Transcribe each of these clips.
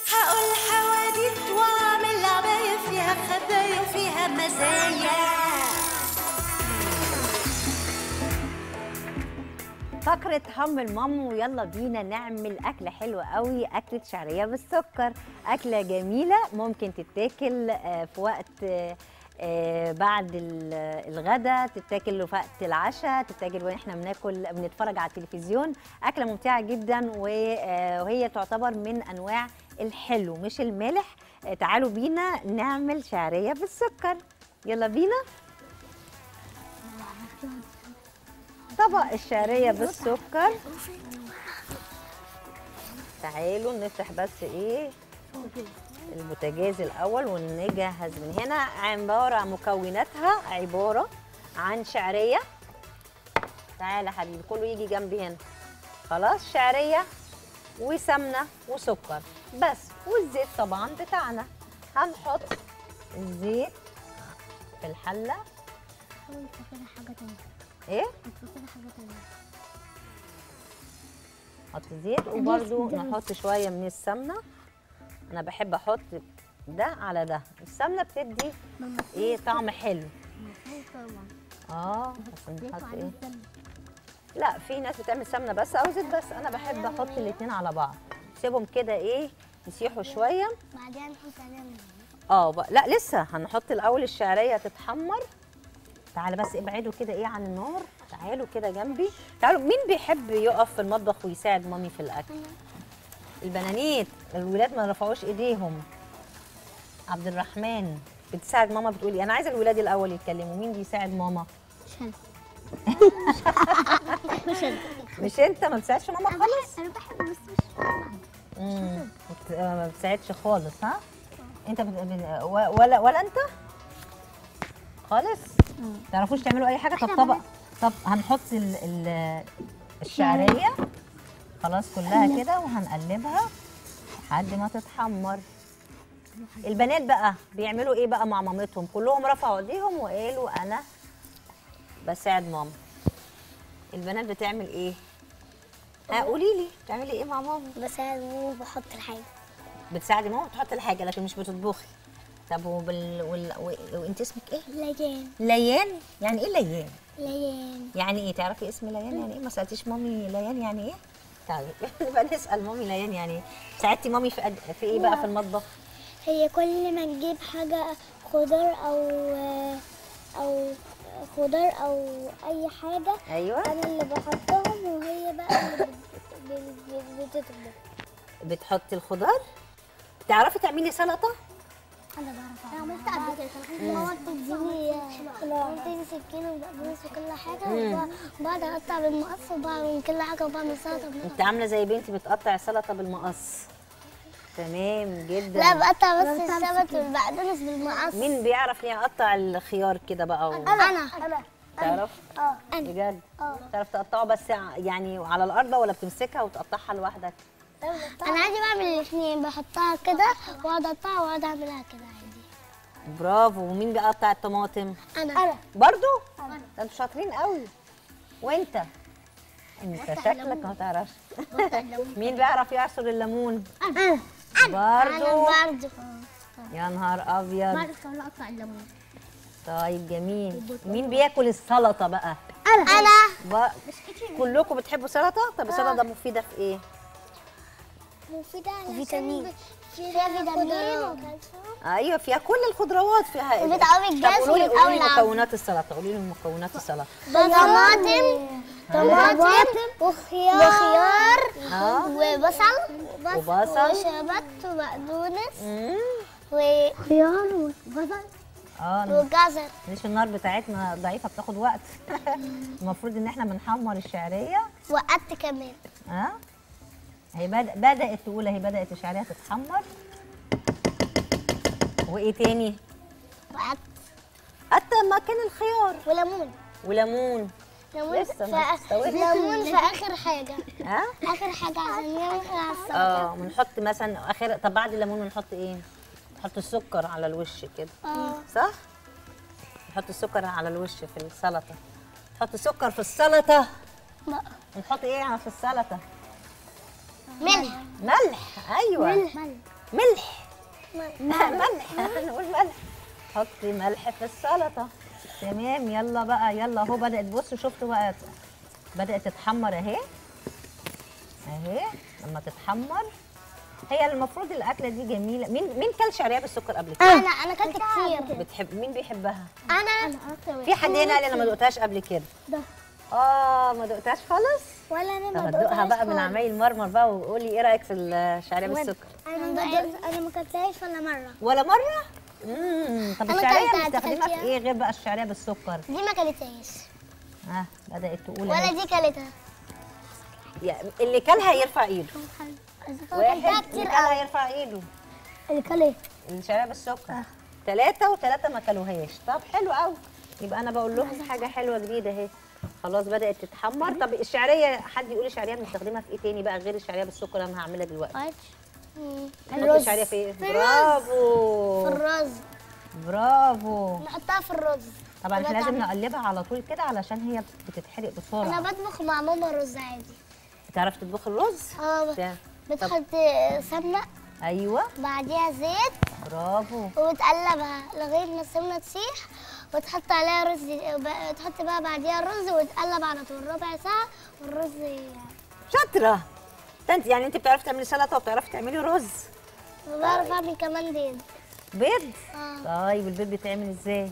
هقول حواديت واعمل عباية فيها خبايا وفيها مزايا فقرة هم المام ويلا بينا نعمل أكلة حلوة قوي أكلة شعرية بالسكر أكلة جميلة ممكن تتاكل آه، في وقت آه، آه، بعد ال- الغداء تتاكل في وقت العشاء تتاكل واحنا بناكل بنتفرج على التلفزيون أكلة ممتعة جدا و- آه، وهي تعتبر من أنواع الحلو مش المالح آه، تعالوا بينا نعمل شعرية بالسكر يلا بينا طبق الشعرية بالسكر تعالوا نفتح بس ايه البوتاجاز الاول ونجهز من هنا عباره مكوناتها عباره عن شعريه تعالى حبيبي كله يجي جنبي هنا خلاص شعريه وسمنه وسكر بس والزيت طبعا بتاعنا هنحط الزيت في الحله حاجة تانية ايه كده حاجة تانية نحط زيت وبرده نحط شويه من السمنه انا بحب احط ده على ده السمنه بتدي ايه طعم حلو طبعا اه بس نحط عليه ايه السمنة. لا في ناس بتعمل سمنه بس او زيت بس انا بحب احط الاتنين على بعض سيبهم كده ايه يسيحوا شويه بعدين نحط عليهم اه بقى- لا لسه هنحط الاول الشعريه تتحمر تعالى بس ابعدوا كده ايه عن النار تعالوا كده جنبي تعالوا مين بيحب يقف في المطبخ ويساعد مامي في الاكل البنانيت الولاد ما رفعوش ايديهم عبد الرحمن بتساعد ماما بتقولي انا عايزه الولاد الاول يتكلموا مين بيساعد ماما مش انا مش انت ما بتساعدش ماما خالص انا بحب بس مش امم بت- ما بتساعدش خالص ها انت بت... بت- و- ولا ولا انت خالص تعرفوش تعملوا اي حاجه طب طبق طب هنحط ال... ال... الشعريه خلاص كلها كده وهنقلبها لحد ما تتحمر البنات بقى بيعملوا ايه بقى مع مامتهم كلهم رفعوا ايديهم وقالوا انا بساعد ماما البنات بتعمل ايه ها قولي لي بتعملي ايه مع ماما بساعد ماما بحط الحاجة بتساعدي ماما تحط الحاجه لكن مش بتطبخي طب وبال... وال... و... وانت اسمك ايه ليان ليان يعني ايه ليان ليان يعني ايه تعرفي اسم ليان يعني ايه ما سالتيش مامي ليان يعني ايه طيب نبقى نسال مامي ليان يعني ايه ساعدتي مامي في, أد... في ايه بقى في المطبخ هي كل ما نجيب حاجة خضار أو أو خضار أو أي حاجة ايوه أنا اللي بحطهم وهي بقى اللي بت- بت- بت- بتطبخ بتحطي الخضار تعرفي تعملي سلطه أنا بعرف أنا عملت قبل كده ماما بتديني بتديني سكين وبقدونس وكل حاجة وب- وبقعد أقطع بالمقص وبعمل كل حاجة وبعمل سلطة بنفسي. انت عامله زي بنتي بتقطع السلطه بالمقص تمام جدا لا بقطع بس السمك والبقدونس بالمقص مين بيعرف يقطع الخيار كده بقى و... أنا أنا تعرف اه أنا بجد اه تعرف تقطعه بس يعني على الارض ولا بتمسكها وتقطعها لوحدك انا عادي بعمل الاثنين بحطها كده واقعد اقطعها واقعد اعملها كده عادي برافو ومين بيقطع الطماطم انا انا برضو ده انتوا شاطرين قوي وانت انت شكلك ما تعرفش مين بيعرف يعصر الليمون انا برضو برضه يا نهار ابيض بعرف كمان اقطع الليمون طيب جميل مين بياكل السلطه بقى انا انا ب... كلكم بتحبوا سلطه طب السلطه مفيده في ايه مفيدة فيتامين فيها فيتامين وكالسيوم ايوه فيها كل الخضروات فيها وبتقوي طب الجسم قولوا لي قولوا لي وبتقوي العظم. مكونات السلطه قولوا لي مكونات السلطه طماطم طماطم وخيار وخيار اه وبصل وبصل. وشبت وبقدونس مم. وخيار وبصل اه وجزر ليش النار بتاعتنا ضعيفه بتاخد وقت المفروض ان احنا بنحمر الشعريه وقت كمان ها هي بد... بدات تقول اهي بدات الشعريه تتحمر وايه تاني وقت حتى مكان الخيار وليمون وليمون ليمون لسه ما في استوتش. ليمون في اخر حاجه ها اخر حاجه عشان ينفع على السلطه اه بنحط مثلا اخر طب بعد الليمون بنحط ايه نحط السكر على الوش كده اه صح نحط السكر على الوش في السلطه نحط سكر في السلطه لا. نحط ايه في السلطه ملح ملح ايوه ملح ملح ملح ملح نقول ملح حطي ملح في السلطه تمام يلا بقى يلا اهو بدات بصوا شفتوا بقى بدات تتحمر اهي اهي لما تتحمر هي المفروض الاكله دي جميله مين مين كل شعريه بالسكر قبل كده انا انا اكلت كتير بتحب مين بيحبها انا في حد هنا قال لي انا ما دقتهاش قبل كده ده. اه ما دقتهاش خالص ولا انا طب ما هتدوقها دقتهاش بقى من خالص. عمايل مرمر بقى وقولي ايه رايك في الشعريه بالسكر انا ما دقت- انا ما اكلتهاش ولا مره ولا مره امم طب أنا الشعريه كلتها، أنت بتستخدمها في كلتيها؟ ايه غير بقى الشعريه بالسكر دي ما كلتهاش ها بدات تقول ولا أهي. دي كلتها يعني اللي كلها يرفع ايده واحد كلتها اللي كتير كلها قوي يرفع ايده اللي كلت الشعريه بالسكر ثلاثة وثلاثة ما كلوهاش طب حلو قوي يبقى انا بقول لهم حاجة حلوة جديدة اهي خلاص بدأت تتحمر طب الشعرية حد يقول الشعرية بنستخدمها في ايه تاني بقى غير الشعرية بالسكر اللي انا هعملها دلوقتي نحط الشعرية في ايه برافو في الرز برافو نحطها في الرز طبعا احنا تبقى لازم طعم- نقلبها على طول كده علشان هي بتتحرق انا بسرعة بطبخ مع ماما رز عادي بتعرف تطبخ الرز اه بتاع. بتحط سمنه ايوه بعديها زيت برافو وتقلبها لغايه ما السمنه تسيح وتحط عليها رز وب- تحط بقى بعديها الرز وتقلب على طول ربع ساعه والرز شاطرة ده انت يعني انت بتعرفي تعملي سلطة وبتعرفي تعملي رز وبعرف اعمل كمان بيض بيض اه طيب البيض بيتعمل ازاي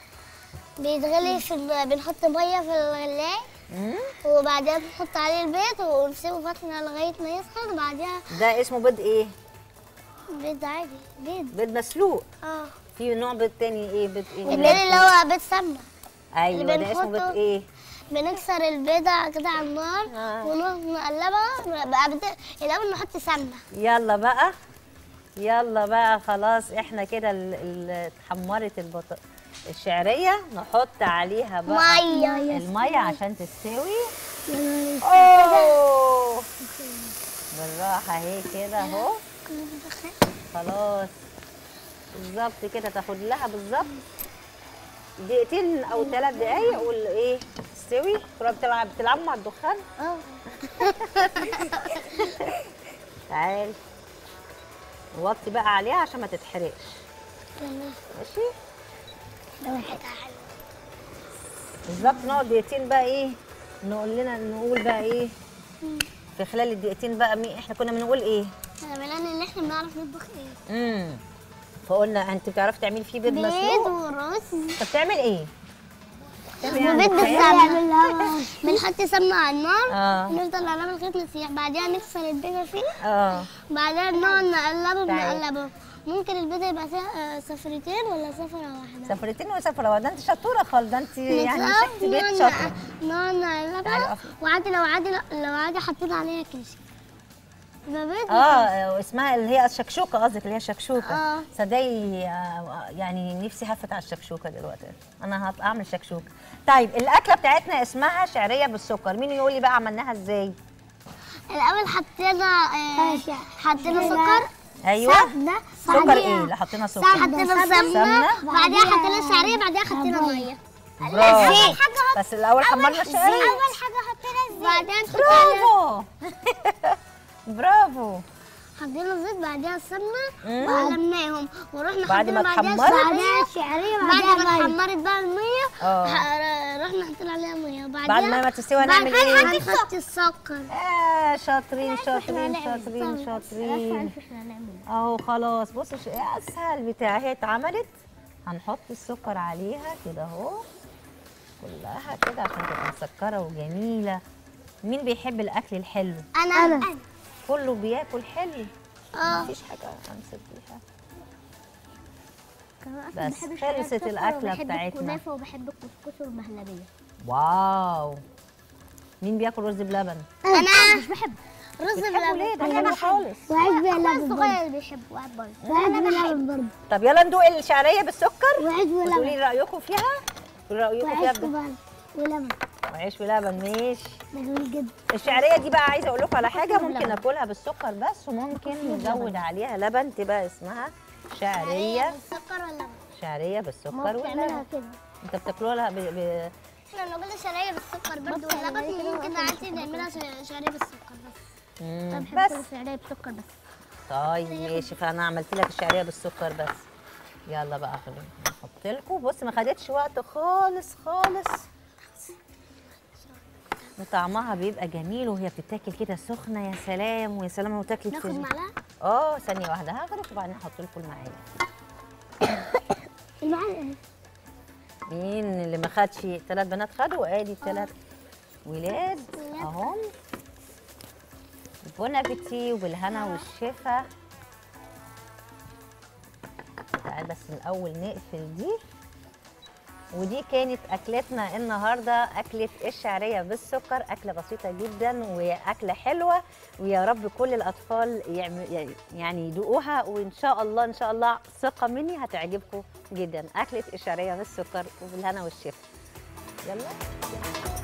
بيتغلي في ال- بنحط ميه في الغلاية مم؟ وبعدين بنحط عليه البيض ونسيبه فترة لغاية ما يسخن وبعديها ده اسمه بيض ايه بيض عادي بيض بيض مسلوق اه في نوع بيض تاني ايه بيض ايه البيض اللي هو بيض سمنة ايوه اللي ده اسمه بيض بنحطه- ايه بنكسر البيضة كده على النار آه. ونروح نقلبها بقى بد... الأول نحط سمنة يلا بقى يلا بقى خلاص احنا كده ال- ال- اتحمرت البط... الشعريه نحط عليها بقى مية. الميه عشان تستوي اوه بالراحه اهي كده اهو خلاص بالظبط كده تاخد لها بالظبط دقيقتين او ثلاث دقايق والايه تستوي تروح بتلعب بتلعبوا مع الدخان اه تعال وطي بقى عليها عشان ما تتحرقش ماشي بالظبط نقعد دقيقتين بقى ايه نقول لنا نقول بقى ايه في خلال الدقيقتين بقى مين احنا كنا بنقول ايه احنا بنقول ان احنا بنعرف نطبخ ايه امم فقلنا انت بتعرفي تعملي فيه بيض بيض مسلوق ورز طب بتعمل ايه بتعمل يعني وبيض مخيل؟ بالسمنة بنحط سمنة على النار اه نفضل نقلبها لغاية ما تسيح بعدها نكسر البيضة فيه اه بعدين نقعد نقلبه تعالي. بنقلبه ممكن البيضة يبقى فيها آه، صفرتين ولا صفرة واحدة سفرتين وسفره واحده انت شطوره خالص ده انت يعني نطلع، مسكتي بيت نقعد شاطره نق- نقعد تعالي نقلبها اقفي. وعادي لو عادي لو عادي حطينا عليها كريسي يبقى بيض اه واسمها اللي هي الشكشوكه قصدك اللي هي شكشوكه آه. صدقي آه، يعني نفسي هفت على الشكشوكه دلوقتي انا هط- هعمل شكشوكه طيب الاكله بتاعتنا اسمها شعريه بالسكر مين يقول لي بقى عملناها ازاي الأول حطينا آه، حطينا سكر ايوه سمنة سكر ايه اللي حطينا سكر حطينا سمنة سمنة. بعدها حطينا الشعرية بعدها حطينا مية برافو بس الاول حمرنا الشعريه أول حاجة حطينا الزيت بعدين نحط عليها برافو برافو حطينا الزيت بعدها السمنة مم. وقلبناهم ورحنا بعد ما حطينا بعدها اتحمرت؟ بعدها الشعرية بعد ما اتحمرت بقى المية اه. ح- رحنا حطينا عليها مية وبعدها بعد ما ما تستوي هنعمل ايه هنحط السكر آه شاطرين شاطرين شاطرين شاطرين اهو خلاص بصوا شو إيه اسهل بتاع هي اتعملت هنحط السكر عليها كده اهو كلها كده عشان تبقى مسكره وجميله مين بيحب الاكل الحلو انا انا كله بياكل حلو اه مفيش حاجه امسك بيها بس خلصت الاكله بتاعتنا الكنافة وبحب الكسكس والمهلبية واو مين بياكل رز بلبن انا مش بحب رز بتحبوا ليه ده بلبن حلو خالص وعيش بلبن الصغير بيحب وعيش برضه وانا بحب برضه طب يلا ندوق الشعريه بالسكر وعيش وتقولي لي رايكم فيها قولي رايكم فيها وعيش بجد. كمان ولبن وعيش ولبن ماشي ده جميل جدا الشعريه دي بقى عايزه اقول لكم على حاجه ممكن اكلها بالسكر بس وممكن نزود عليها لبن تبقى اسمها شعريه بالسكر ولا لبن شعريه بالسكر واللبن بتعملها كده انت بتاكلوها ب... ب... احنا نقول شعريه بالسكر برضه واللبن ممكن عادي نعملها ش- شعريه بالسكر بس مم. بس بس شعريه بالسكر بس طيب ماشي فانا عملت لك الشعريه بالسكر بس يلا بقى خلينا نحط لكم بص ما خدتش وقت خالص خالص وطعمها بيبقى جميل وهي بتتاكل كده سخنه يا سلام ويا سلام لو اتاكلت ناخد في معلقه اه ثانيه واحده هاخدك وبعدين احط لكم المعالق المعلقه مين اللي ما خدش ثلاث بنات خدوا وادي ثلاث ولاد ولاد. اهم بون ابيتي وبالهنا والشفا تعال بس الاول نقفل دي ودي كانت اكلتنا النهارده اكله الشعريه بالسكر اكله بسيطه جدا واكله حلوه ويا رب كل الاطفال يعم- يعني يدوقوها وان شاء الله ان شاء الله ثقه مني هتعجبكم جدا اكله الشعريه بالسكر وبالهنا والشفا يلا